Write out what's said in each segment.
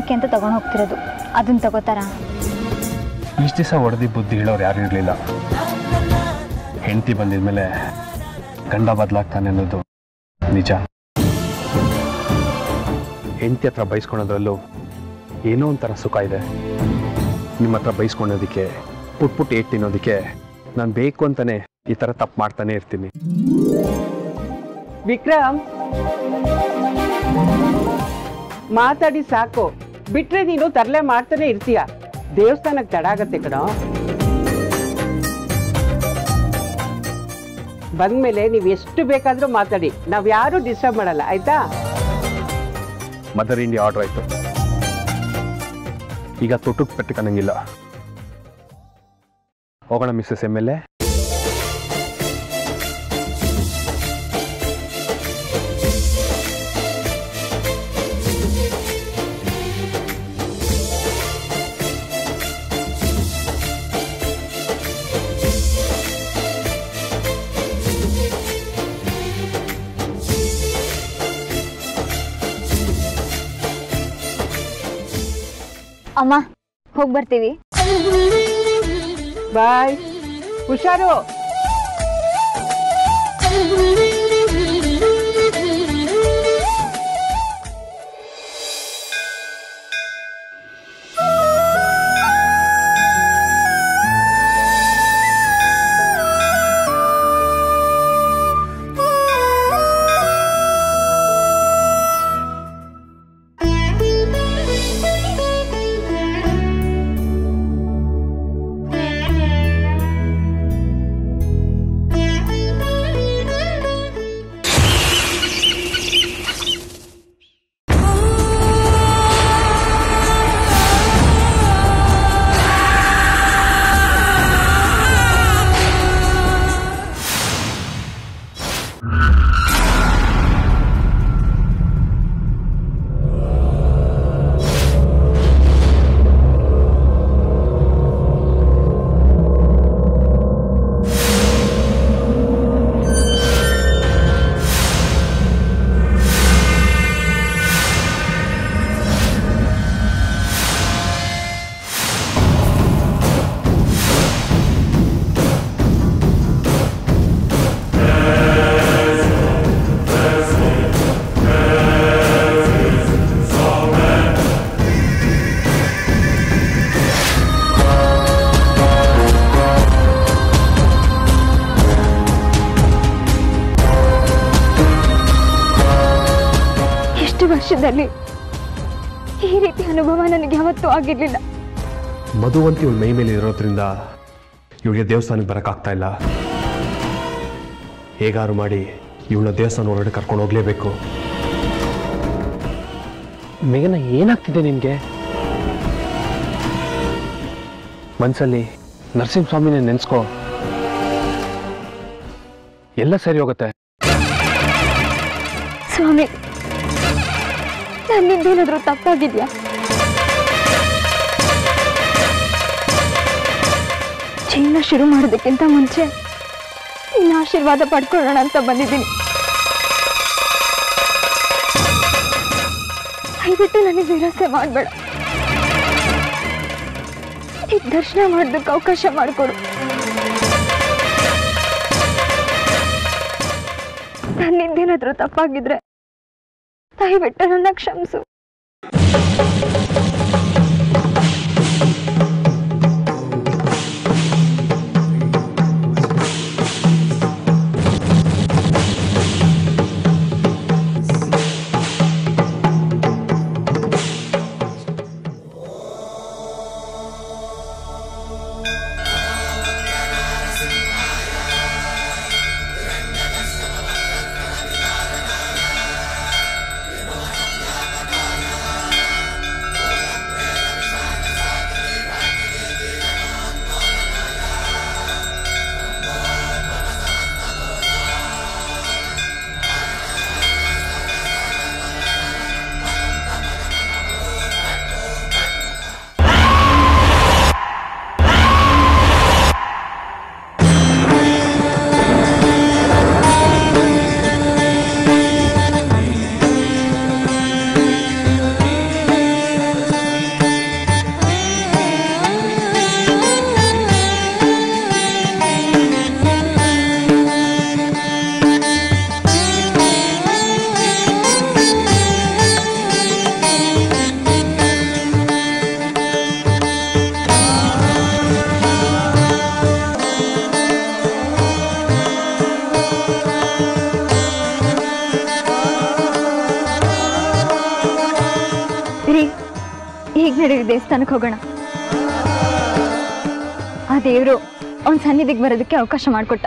ಕಾಣಿಕೆ ಅಂತ ತಗೊಂಡು ಹೋಗ್ತಿರೋದು ಅದನ್ನ ತಗೋತಾರ ಇಷ್ಟು ದಿವಸ ಹೊಡೆದಿ ಬುದ್ಧಿ ಹೇಳೋರು ಯಾರು ಇರಲಿಲ್ಲ ಹೆಂಡತಿ ಬಂದಿದ್ಮೇಲೆ ಗಂಡ ಬದಲಾಗ್ತಾನೆ ಅನ್ನೋದು ನಿಜ ಹೆಂಡತಿ ಹತ್ರ ಬೈಸ್ಕೊಳೋದ್ರಲ್ಲೂ ಏನೋ ಒಂಥರ ಸುಖ ಇದೆ ನಿಮ್ಮ ಹತ್ರ ಬೈಸ್ಕೊಳೋದಕ್ಕೆ ಪುಟ್ ಪುಟ್ ಏಟ್ ತಿನ್ನೋದಕ್ಕೆ ನಾನು ಬೇಕು ಅಂತಾನೆ ಈ ಥರ ತಪ್ಪು ಮಾಡ್ತಾನೆ ಇರ್ತೀನಿ ವಿಕ್ರಮ್ ಮಾತಾಡಿ ಸಾಕು ಬಿಟ್ರೆ ನೀನು ತರಲೆ ಮಾಡ್ತಾನೆ ಇರ್ತೀಯ ದೇವಸ್ಥಾನಕ್ಕೆ ತಡ ಆಗತ್ತೆ ಕಣೋ ಬಂದ್ಮೇಲೆ ನೀವು ಎಷ್ಟು ಬೇಕಾದ್ರೂ ಮಾತಾಡಿ ನಾವ್ ಯಾರು ಡಿಸ್ಟರ್ಬ್ ಮಾಡಲ್ಲ ಆಯ್ತಾ ಮದರ್ ಇಂಡಿಯಾ ಆರ್ಡರ್ ಆಯಿತು ಈಗ ತೊಟ್ಟಕ್ಕೆ ಪೆಟ್ಟಕನ್ನಂಗಿಲ್ಲ ಹೋಗೋಣ ಮಿಸ್ಸಸ್ ಎಮ್ ಎಲ್ ಎ ಅಮ್ಮ ಹೋಗಿ ಬರ್ತೀವಿ ಬಾಯ್ ಹುಷಾರು ಎಷ್ಟು ವರ್ಷದಲ್ಲಿ ಈ ರೀತಿ ಅನುಭವ ನನಗೆ ಯಾವತ್ತೂ ಆಗಿರ್ಲಿಲ್ಲ ಮಧುವಂತಿ ಇವಳು ಮೈ ಮೇಲೆ ಇರೋದ್ರಿಂದ ಇವಳಿಗೆ ದೇವಸ್ಥಾನಕ್ಕೆ ಬರೋಕ್ಕಾಗ್ತಾ ಇಲ್ಲ ಹೇಗಾರು ಮಾಡಿ ಇವಳನ್ನ ದೇವಸ್ಥಾನ ಒಳಗಡೆ ಕರ್ಕೊಂಡು ಹೋಗ್ಲೇಬೇಕು ಮೇಘನ ಏನಾಗ್ತಿದೆ ನಿನಗೆ ಮನ್ಸಲ್ಲಿ ನರಸಿಂಹಸ್ವಾಮಿನೇ ನೆನೆಸ್ಕೋ ಎಲ್ಲ ಸರಿ ಹೋಗುತ್ತೆ ಸ್ವಾಮಿ ನನ್ನಿಂದೇನಾದ್ರೂ ತಪ್ಪಾಗಿದ್ಯಾ ಜೀವನ ಶುರು ಮಾಡೋದಕ್ಕಿಂತ ಮುಂಚೆ ನಿನ್ನ ಆಶೀರ್ವಾದ ಪಡ್ಕೊಳ್ಳೋಣ ಅಂತ ಬಂದಿದ್ದೀನಿ ದಯವಿಟ್ಟು ನನಗೆ ನಿರಾಸೆ ಮಾಡಬೇಡ ಈಗ ದರ್ಶನ ಮಾಡೋದಕ್ಕೆ ಅವಕಾಶ ಮಾಡಿಕೊಡು ನನ್ನಿಂದೇನಾದ್ರೂ ತಪ್ಪಾಗಿದ್ರೆ ದಯವಿಟ್ಟು ನನ್ನ ಕ್ಷಮಿಸು ಿ ಸೇರಿ ದೇವಸ್ಥಾನಕ್ಕೆ ಹೋಗೋಣ ಆ ದೇವರು ಅವನ ಸನ್ನಿಧಿಗೆ ಬರೋದಕ್ಕೆ ಅವಕಾಶ ಮಾಡಿಕೊಟ್ಟ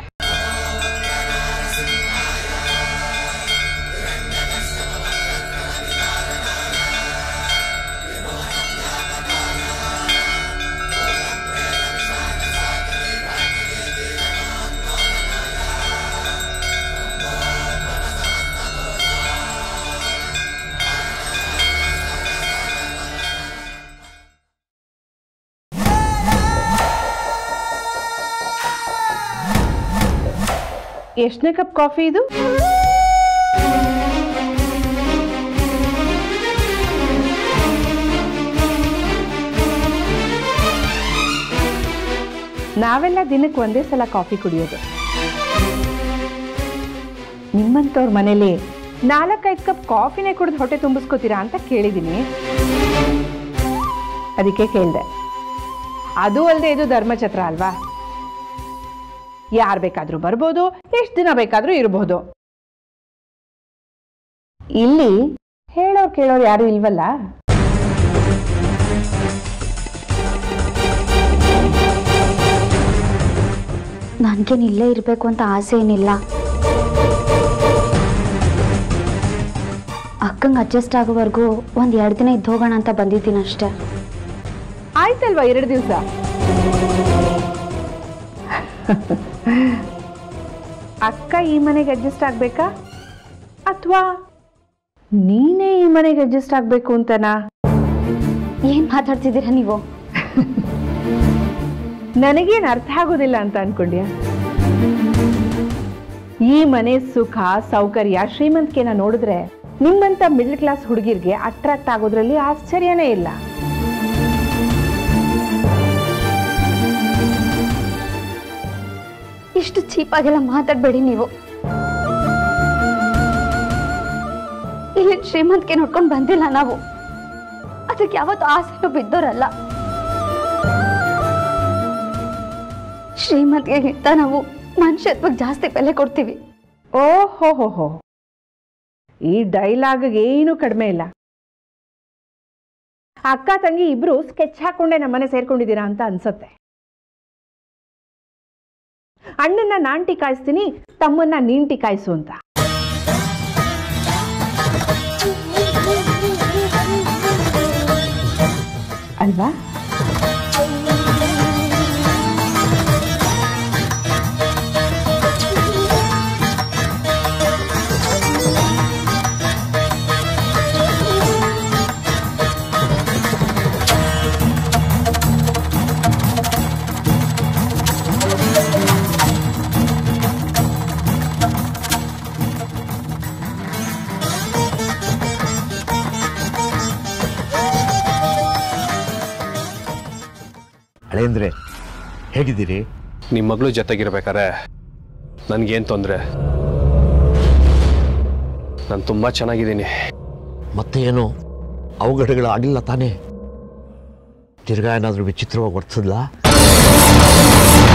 ಎಷ್ಟನೇ ಕಪ್ ಕಾಫಿ ಇದು ನಾವೆಲ್ಲ ದಿನಕ್ಕೆ ಒಂದೇ ಸಲ ಕಾಫಿ ಕುಡಿಯೋದು ನಿಮ್ಮಂಥವ್ರ ಮನೇಲಿ ನಾಲ್ಕೈದು ಕಪ್ ಕಾಫಿನೇ ಕುಡಿದು ಹೊಟ್ಟೆ ತುಂಬಿಸ್ಕೋತೀರಾ ಅಂತ ಕೇಳಿದ್ದೀನಿ ಅದಕ್ಕೆ ಕೇಳಿದೆ ಅದು ಅಲ್ಲದೆ ಇದು ಧರ್ಮಛತ್ರ ಅಲ್ವಾ ಯಾರು ಬೇಕಾದ್ರೂ ಬರ್ಬೋದು ಎಷ್ಟು ದಿನ ಬೇಕಾದ್ರೂ ಇರಬಹುದು ಇಲ್ಲಿ ಹೇಳೋರು ಕೇಳೋರು ಯಾರು ಇಲ್ವಲ್ಲ ನನ್ಗೇನು ಇಲ್ಲೇ ಇರಬೇಕು ಅಂತ ಆಸೆ ಏನಿಲ್ಲ ಅಕ್ಕಂಗೆ ಅಡ್ಜಸ್ಟ್ ಆಗೋವರೆಗೂ ಒಂದು ಎರಡು ದಿನ ಇದ್ದು ಹೋಗೋಣ ಅಂತ ಬಂದಿದ್ದೀನಿ ಅಷ್ಟೇ ಆಯ್ತಲ್ವಾ ಎರಡು ದಿವಸ ಅಕ್ಕ ಈ ಮನೆಗೆ ಅಡ್ಜಸ್ಟ್ ಆಗ್ಬೇಕಾ ಅಥವಾ ನೀನೇ ಈ ಮನೆಗೆ ಅಡ್ಜಸ್ಟ್ ಆಗ್ಬೇಕು ಅಂತನಾ ಏನು ಮಾತಾಡ್ತಿದ್ದೀರಾ ನೀವು ನನಗೇನು ಅರ್ಥ ಆಗೋದಿಲ್ಲ ಅಂತ ಅನ್ಕೊಂಡ್ಯಾ ಈ ಮನೆ ಸುಖ ಸೌಕರ್ಯ ಶ್ರೀಮಂತಿಕೆನ ನೋಡಿದ್ರೆ ನಿಮ್ಮಂತ ಮಿಡ್ಲ್ ಕ್ಲಾಸ್ ಹುಡುಗಿರ್ಗೆ ಅಟ್ರಾಕ್ಟ್ ಆಗೋದ್ರಲ್ಲಿ ಆಶ್ಚರ್ಯನೇ ಇಲ್ಲ ಇಷ್ಟು ಚೀಪಾಗೆಲ್ಲ ಮಾತಾಡಬೇಡಿ ನೀವು ಇಲ್ಲಿ ಶ್ರೀಮಂತಿಗೆ ನೋಡ್ಕೊಂಡು ಬಂದಿಲ್ಲ ನಾವು ಅದಕ್ಕೆ ಯಾವತ್ತೂ ಆಸೆನೂ ಬಿದ್ದೋರಲ್ಲ ಶ್ರೀಮಂತಿಗೆಗಿಂತ ನಾವು ಮನುಷ್ಯತ್ವಕ್ಕೆ ಜಾಸ್ತಿ ಬೆಲೆ ಕೊಡ್ತೀವಿ ಓಹೋ ಹೋ ಹೋ ಈ ಡೈಲಾಗ್ಗೆ ಏನೂ ಕಡಿಮೆ ಇಲ್ಲ ಅಕ್ಕ ತಂಗಿ ಇಬ್ರು ಸ್ಕೆಚ್ ಹಾಕೊಂಡೆ ನಮ್ಮನೆ ಸೇರ್ಕೊಂಡಿದ್ದೀರಾ ಅಂತ ಅನ್ಸತ್ತೆ ಅಣ್ಣನ್ನ ನಾನ್ ಟಿಕಾಯಿಸ್ತೀನಿ ತಮ್ಮನ್ನ ನೀನ್ ಟಿಕಾಯಿಸು ಅಂತ ಅಲ್ವಾ ಹಳೇಂದ್ರೆ ಹೇಗಿದ್ದೀರಿ ನಿಮ್ಮ ಮಗಳು ಜೊತೆಗಿರ್ಬೇಕಾರೆ ನನಗೇನು ತೊಂದರೆ ನಾನು ತುಂಬ ಚೆನ್ನಾಗಿದ್ದೀನಿ ಮತ್ತೆ ಏನು ಅವಘಡಗಳು ಆಗಿಲ್ಲ ತಾನೇ ತಿರ್ಗಾ ಏನಾದರೂ ವಿಚಿತ್ರವಾಗಿ ವರ್ತಿಸಿದ್ಲಾ